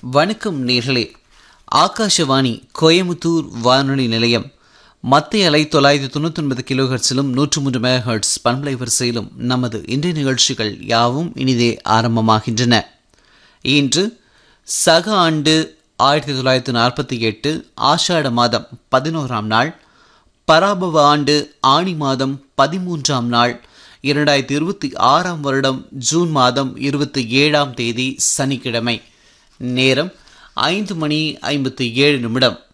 வணக்கம் நேர்களே ஆகாஷவாணி கோயமுத்தூர் வானொலி நிலையம் மத்திய அலை தொள்ளாயிரத்தி தொண்ணூற்றி ஒன்பது கிலோஹெர்ட்ஸிலும் நூற்று மூன்று மெகாஹெர்ட்ஸ் பண்பலை வரிசையிலும் நமது இன்றைய நிகழ்ச்சிகள் யாவும் இனிதே ஆரம்பமாகின்றன இன்று சக ஆண்டு ஆயிரத்தி தொள்ளாயிரத்தி நாற்பத்தி எட்டு ஆஷாட மாதம் பதினோராம் நாள் பராபவ ஆண்டு ஆணி மாதம் பதிமூன்றாம் நாள் இரண்டாயிரத்தி இருபத்தி ஆறாம் வருடம் ஜூன் மாதம் இருபத்தி ஏழாம் தேதி சனிக்கிழமை நேரம் ஐந்து மணி ஐம்பத்தி ஏழு நிமிடம்